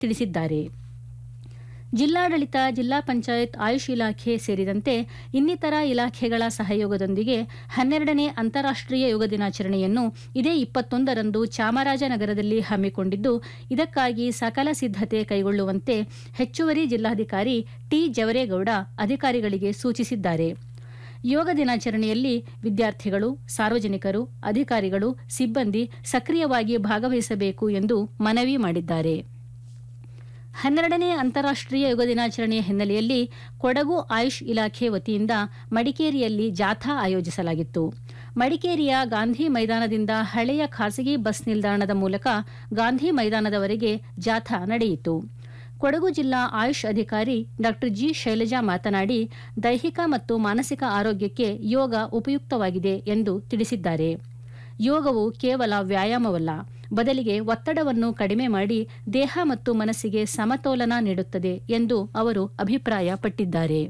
ತಿಳಿಸಿದ್ದಾರೆ ಜಿಲ್ಲಾಡಳಿತ ಜಿಲ್ಲಾ ಪಂಚಾಯತ್ ಆಯುಷ್ ಇಲಾಖೆ ಸೇರಿದಂತೆ ಇನ್ನಿತರ ಇಲಾಖೆಗಳ ಸಹಯೋಗದೊಂದಿಗೆ ಹನ್ನೆರಡನೇ ಅಂತಾರಾಷ್ಟ್ರೀಯ ಯೋಗ ದಿನಾಚರಣೆಯನ್ನು ಇದೇ ಇಪ್ಪತ್ತೊಂದರಂದು ಚಾಮರಾಜನಗರದಲ್ಲಿ ಹಮ್ಮಿಕೊಂಡಿದ್ದು ಇದಕ್ಕಾಗಿ ಸಕಲ ಸಿದ್ಧತೆ ಕೈಗೊಳ್ಳುವಂತೆ ಹೆಚ್ಚುವರಿ ಜಿಲ್ಲಾಧಿಕಾರಿ ಟಿ ಜವರೇಗೌಡ ಅಧಿಕಾರಿಗಳಿಗೆ ಸೂಚಿಸಿದ್ದಾರೆ ಯೋಗ ದಿನಾಚರಣೆಯಲ್ಲಿ ವಿದ್ಯಾರ್ಥಿಗಳು ಸಾರ್ವಜನಿಕರು ಅಧಿಕಾರಿಗಳು ಸಿಬ್ಬಂದಿ ಸಕ್ರಿಯವಾಗಿ ಭಾಗವಹಿಸಬೇಕು ಎಂದು ಮನವಿ ಮಾಡಿದ್ದಾರೆ ಹನ್ನೆರಡನೇ ಅಂತಾರಾಷ್ಟ್ರೀಯ ಯೋಗ ದಿನಾಚರಣೆಯ ಹಿನ್ನೆಲೆಯಲ್ಲಿ ಕೊಡಗು ಆಯುಷ್ ಇಲಾಖೆ ವತಿಯಿಂದ ಮಡಿಕೇರಿಯಲ್ಲಿ ಜಾಥಾ ಆಯೋಜಿಸಲಾಗಿತ್ತು ಮಡಿಕೇರಿಯ ಗಾಂಧಿ ಮೈದಾನದಿಂದ ಹಳೆಯ ಖಾಸಗಿ ಬಸ್ ನಿಲ್ದಾಣದ ಮೂಲಕ ಗಾಂಧಿ ಮೈದಾನದವರೆಗೆ ಜಾಥಾ ನಡೆಯಿತು ಕೊಡಗು ಜಿಲ್ಲಾ ಆಯುಷ್ ಅಧಿಕಾರಿ ಡಾ ಜಿ ಶೈಲಜಾ ಮಾತನಾಡಿ ದೈಹಿಕ ಮತ್ತು ಮಾನಸಿಕ ಆರೋಗ್ಯಕ್ಕೆ ಯೋಗ ಉಪಯುಕ್ತವಾಗಿದೆ ಎಂದು ತಿಳಿಸಿದ್ದಾರೆ ಯೋಗವು ಕೇವಲ ವ್ಯಾಯಾಮವಲ್ಲ ಬದಲಿಗೆ ಒತ್ತಡವನ್ನು ಕಡಿಮೆ ಮಾಡಿ ದೇಹ ಮತ್ತು ಮನಸ್ಸಿಗೆ ಸಮತೋಲನ ನೀಡುತ್ತದೆ ಎಂದು ಅವರು ಅಭಿಪ್ರಾಯಪಟ್ಟಿದ್ದಾರೆ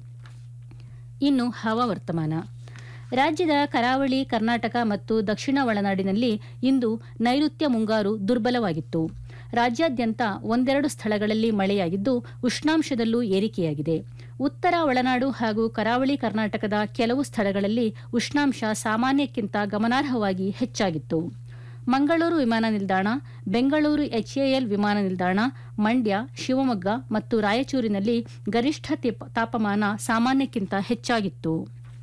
ಇನ್ನು ಹವಾವರ್ತಮಾನ ರಾಜ್ಯದ ಕರಾವಳಿ ಕರ್ನಾಟಕ ಮತ್ತು ದಕ್ಷಿಣ ಒಳನಾಡಿನಲ್ಲಿ ಇಂದು ನೈಋತ್ಯ ಮುಂಗಾರು ದುರ್ಬಲವಾಗಿತ್ತು ರಾಜ್ಯಾದ್ಯಂತ ಒಂದೆರಡು ಸ್ಥಳಗಳಲ್ಲಿ ಮಳೆಯಾಗಿದ್ದು ಉಷ್ಣಾಂಶದಲ್ಲೂ ಏರಿಕೆಯಾಗಿದೆ ಉತ್ತರ ಒಳನಾಡು ಹಾಗೂ ಕರಾವಳಿ ಕರ್ನಾಟಕದ ಕೆಲವು ಸ್ಥಳಗಳಲ್ಲಿ ಉಷ್ಣಾಂಶ ಸಾಮಾನ್ಯಕ್ಕಿಂತ ಗಮನಾರ್ಹವಾಗಿ ಹೆಚ್ಚಾಗಿತ್ತು ಮಂಗಳೂರು ವಿಮಾನ ನಿಲ್ದಾಣ ಬೆಂಗಳೂರು ಎಚ್ಎಎಲ್ ವಿಮಾನ ನಿಲ್ದಾಣ ಮಂಡ್ಯ ಶಿವಮೊಗ್ಗ ಮತ್ತು ರಾಯಚೂರಿನಲ್ಲಿ ಗರಿಷ್ಠ ತಿಪ್- ತಾಪಮಾನ ಸಾಮಾನ್ಯಕ್ಕಿಂತ ಹೆಚ್ಚಾಗಿತ್ತು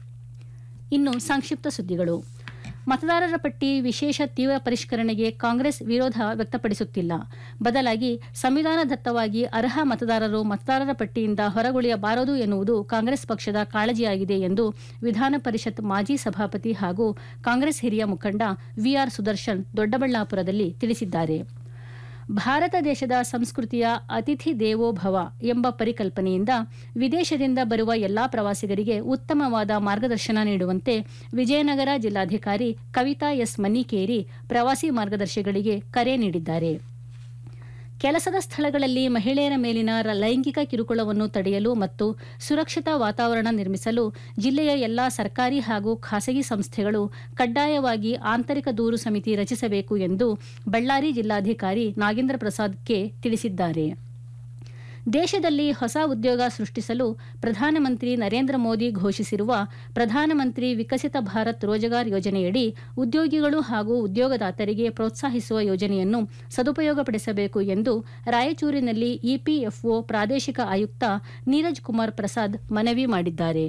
ಇನ್ನು ಸಂಕ್ಷಿಪ್ತ ಸುದ್ದಿಗಳು ಮತದಾರರ ಪಟ್ಟಿ ವಿಶೇಷ ತೀವ್ರ ಪರಿಷ್ಕರಣೆಗೆ ಕಾಂಗ್ರೆಸ್ ವಿರೋಧ ವ್ಯಕ್ತಪಡಿಸುತ್ತಿಲ್ಲ ಬದಲಾಗಿ ಸಂವಿಧಾನದತ್ತವಾಗಿ ಅರ್ಹ ಮತದಾರರು ಮತದಾರರ ಪಟ್ಟಿಯಿಂದ ಹೊರಗುಳಿಯಬಾರದು ಎನ್ನುವುದು ಕಾಂಗ್ರೆಸ್ ಪಕ್ಷದ ಕಾಳಜಿಯಾಗಿದೆ ಎಂದು ವಿಧಾನ ಪರಿಷತ್ ಮಾಜಿ ಸಭಾಪತಿ ಹಾಗೂ ಕಾಂಗ್ರೆಸ್ ಹಿರಿಯ ಮುಖಂಡ ವಿಆರ್ ಸುದರ್ಶನ್ ದೊಡ್ಡಬಳ್ಳಾಪುರದಲ್ಲಿ ತಿಳಿಸಿದ್ದಾರೆ ಭಾರತ ದೇಶದ ಸಂಸ್ಕೃತಿಯ ಅತಿಥಿ ದೇವೋ ಭವ ಎಂಬ ಪರಿಕಲ್ಪನೆಯಿಂದ ವಿದೇಶದಿಂದ ಬರುವ ಎಲ್ಲಾ ಪ್ರವಾಸಿಗರಿಗೆ ಉತ್ತಮವಾದ ಮಾರ್ಗದರ್ಶನ ನೀಡುವಂತೆ ವಿಜಯನಗರ ಜಿಲ್ಲಾಧಿಕಾರಿ ಕವಿತಾ ಎಸ್ ಮನ್ನಿಕೇರಿ ಪ್ರವಾಸಿ ಮಾರ್ಗದರ್ಶಿಗಳಿಗೆ ಕರೆ ನೀಡಿದ್ದಾರೆ ಕೆಲಸದ ಸ್ಥಳಗಳಲ್ಲಿ ಮಹಿಳೆಯರ ಮೇಲಿನ ರ- ಲೈಂಗಿಕ ಕಿರುಕುಳವನ್ನು ತಡೆಯಲು ಮತ್ತು ಸುರಕ್ಷಿತ ವಾತಾವರಣ ನಿರ್ಮಿಸಲು ಜಿಲ್ಲೆಯ ಎಲ್ಲಾ ಸರ್ಕಾರಿ ಹಾಗೂ ಖಾಸಗಿ ಸಂಸ್ಥೆಗಳು ಕಡ್ಡಾಯವಾಗಿ ಆಂತರಿಕ ದೂರು ಸಮಿತಿ ರಚಿಸಬೇಕು ಎಂದು ಬಳ್ಳಾರಿ ಜಿಲ್ಲಾಧಿಕಾರಿ ನಾಗೇಂದ್ರ ಪ್ರಸಾದ್ ಕೆ ತಿಳಿಸಿದ್ದಾರೆ ದೇಶದಲ್ಲಿ ಹೊಸ ಉದ್ಯೋಗ ಸೃಷ್ಟಿಸಲು ಪ್ರಧಾನಮಂತ್ರಿ ನರೇಂದ್ರ ಮೋದಿ ಘೋಷಿಸಿರುವ ಪ್ರಧಾನಮಂತ್ರಿ ವಿಕಸಿತ ಭಾರತ್ ರೋಜಗಾರ್ ಯೋಜನೆಯಡಿ ಉದ್ಯೋಗಿಗಳು ಹಾಗೂ ಉದ್ಯೋಗದಾತರಿಗೆ ಪ್ರೋತ್ಸಾಹಿಸುವ ಯೋಜನೆಯನ್ನು ಸದುಪಯೋಗಪಡಿಸಬೇಕು ಎಂದು ರಾಯಚೂರಿನಲ್ಲಿ ಇಪಿಎಫ್ಒ ಪ್ರಾದೇಶಿಕ ಆಯುಕ್ತ ನೀರಜ್ ಕುಮಾರ್ ಪ್ರಸಾದ್ ಮನವಿ ಮಾಡಿದ್ದಾರೆ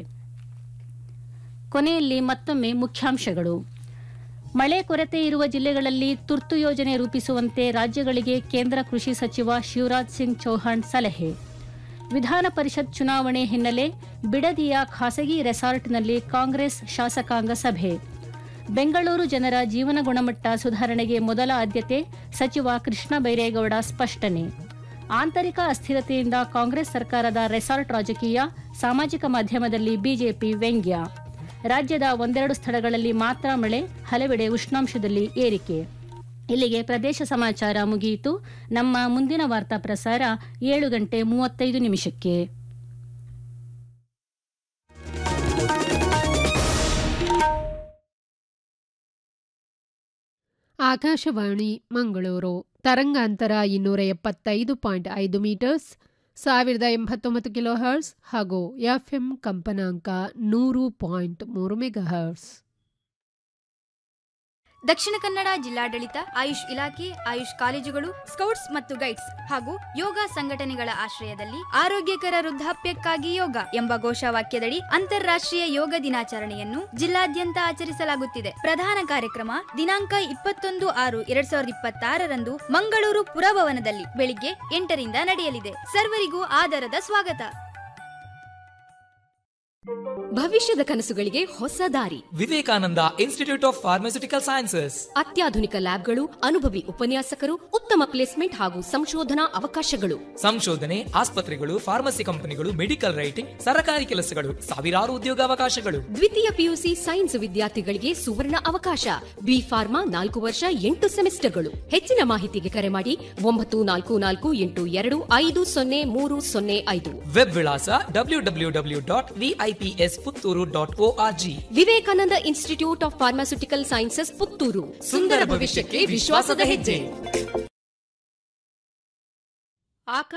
ಕೊನೆಯಲ್ಲಿ ಮತ್ತೊಮ್ಮೆ ಮುಖ್ಯಾಂಶಗಳು ಮಳೆ ಕೊರತೆ ಇರುವ ಜಿಲ್ಲೆಗಳಲ್ಲಿ ತುರ್ತು ಯೋಜನೆ ರೂಪಿಸುವಂತೆ ರಾಜ್ಯಗಳಿಗೆ ಕೇಂದ್ರ ಕೃಷಿ ಸಚಿವ ಶಿವರಾಜ್ ಸಿಂಗ್ ಚೌಹಾಣ್ ಸಲಹೆ ವಿಧಾನ ಪರಿಷತ್ ಚುನಾವಣೆ ಹಿನ್ನೆಲೆ ಬಿಡದಿಯ ಖಾಸಗಿ ರೆಸಾರ್ಟ್ನಲ್ಲಿ ಕಾಂಗ್ರೆಸ್ ಶಾಸಕಾಂಗ ಸಭೆ ಬೆಂಗಳೂರು ಜನರ ಜೀವನ ಗುಣಮಟ್ಟ ಸುಧಾರಣೆಗೆ ಮೊದಲ ಆದ್ಯತೆ ಸಚಿವ ಕೃಷ್ಣ ಬೈರೇಗೌಡ ಸ್ಪಷ್ಟನೆ ಆಂತರಿಕ ಅಸ್ಥಿರತೆಯಿಂದ ಕಾಂಗ್ರೆಸ್ ಸರ್ಕಾರದ ರೆಸಾರ್ಟ್ ರಾಜಕೀಯ ಸಾಮಾಜಿಕ ಮಾಧ್ಯಮದಲ್ಲಿ ಬಿಜೆಪಿ ವ್ಯಂಗ್ಯ ರಾಜ್ಯದ ಒಂದೆರಡು ಸ್ಥಳಗಳಲ್ಲಿ ಮಾತ್ರ ಮಳೆ ಹಲವೆಡೆ ಉಷ್ಣಾಂಶದಲ್ಲಿ ಏರಿಕೆ ಇಲ್ಲಿಗೆ ಪ್ರದೇಶ ಸಮಾಚಾರ ಮುಗಿಯಿತು ನಮ್ಮ ಮುಂದಿನ ವಾರ್ತಾ ಪ್ರಸಾರ ಏಳು ಗಂಟೆ ಮೂವತ್ತೈದು ನಿಮಿಷಕ್ಕೆ ಆಕಾಶವಾಣಿ ಮಂಗಳೂರು ತರಂಗಾಂತರ ಇನ್ನೂರ ಎಪ್ಪತ್ತೈದು ಪಾಯಿಂಟ್ ಐದು ಮೀಟರ್ಸ್ ಸಾವಿರದ ಎಂಬತ್ತೊಂಬತ್ತು ಕಿಲೋ ಹರ್ಸ್ ಹಾಗೂ ಎಫ್ಎಂ ಕಂಪನಾಂಕ ನೂರು ಪಾಯಿಂಟ್ ಮೂರು ಮೆಗಾ ಹರ್ಸ್ ದಕ್ಷಿಣ ಕನ್ನಡ ಜಿಲ್ಲಾಡಳಿತ ಆಯುಷ್ ಇಲಾಖೆ ಆಯುಷ್ ಕಾಲೇಜುಗಳು ಸ್ಕೌಟ್ಸ್ ಮತ್ತು ಗೈಡ್ಸ್ ಹಾಗೂ ಯೋಗ ಸಂಘಟನೆಗಳ ಆಶ್ರಯದಲ್ಲಿ ಆರೋಗ್ಯಕರ ವೃದ್ಧಾಪ್ಯಕ್ಕಾಗಿ ಯೋಗ ಎಂಬ ಘೋಷವಾಕ್ಯದಡಿ ಅಂತಾರಾಷ್ಟ್ರೀಯ ಯೋಗ ದಿನಾಚರಣೆಯನ್ನು ಜಿಲ್ಲಾದ್ಯಂತ ಆಚರಿಸಲಾಗುತ್ತಿದೆ ಪ್ರಧಾನ ಕಾರ್ಯಕ್ರಮ ದಿನಾಂಕ ಇಪ್ಪತ್ತೊಂದು ಆರು ಎರಡ್ ಸಾವಿರದ ಇಪ್ಪತ್ತಾರರಂದು ಮಂಗಳೂರು ಪುರಭವನದಲ್ಲಿ ಬೆಳಿಗ್ಗೆ ಎಂಟರಿಂದ ನಡೆಯಲಿದೆ ಸರ್ವರಿಗೂ ಆದರದ ಸ್ವಾಗತ ಭವಿಷ್ಯದ ಕನಸುಗಳಿಗೆ ಹೊಸ ದಾರಿ Vivekananda institute of pharmaceutical sciences ಅತ್ಯಾಧುನಿಕ ಲ್ಯಾಬ್ಗಳು ಅನುಭವಿ ಉಪನ್ಯಾಸಕರು ಉತ್ತಮ ಪ್ಲೇಸ್ಮೆಂಟ್ ಹಾಗೂ ಸಂಶೋಧನಾ ಅವಕಾಶಗಳು ಸಂಶೋಧನೆ ಆಸ್ಪತ್ರೆಗಳು ಫಾರ್ಮಸಿ ಕಂಪನಿಗಳು ಮೆಡಿಕಲ್ ರೈಟಿಂಗ್ ಸರಕಾರಿ ಕೆಲಸಗಳು ಸಾವಿರಾರು ಉದ್ಯೋಗಾವಕಾಶಗಳು ದ್ವಿತೀಯ ಪಿಯುಸಿ ಸೈನ್ಸ್ ವಿದ್ಯಾರ್ಥಿಗಳಿಗೆ ಸುವರ್ಣ ಅವಕಾಶ ಬಿ ಫಾರ್ಮಾ ನಾಲ್ಕು ವರ್ಷ ಎಂಟು ಸೆಮಿಸ್ಟರ್ಗಳು ಹೆಚ್ಚಿನ ಮಾಹಿತಿಗೆ ಕರೆ ಮಾಡಿ ಒಂಬತ್ತು ನಾಲ್ಕು ನಾಲ್ಕು ಎಂಟು ಎರಡು ಐದು ಸೊನ್ನೆ ಮೂರು ಸೊನ್ನೆ ಐದು ವೆಬ್ ವಿಳಾಸ W W W dot VIPS Puttur dot O R G Vivekananda institute of pharmaceutical sciences Puttur ಸುಂದರ ಭವಿಷ್ಯಕ್ಕೆ ವಿಶ್ವಾಸದ ಹೆಜ್ಜೆ ಆಕಾಶ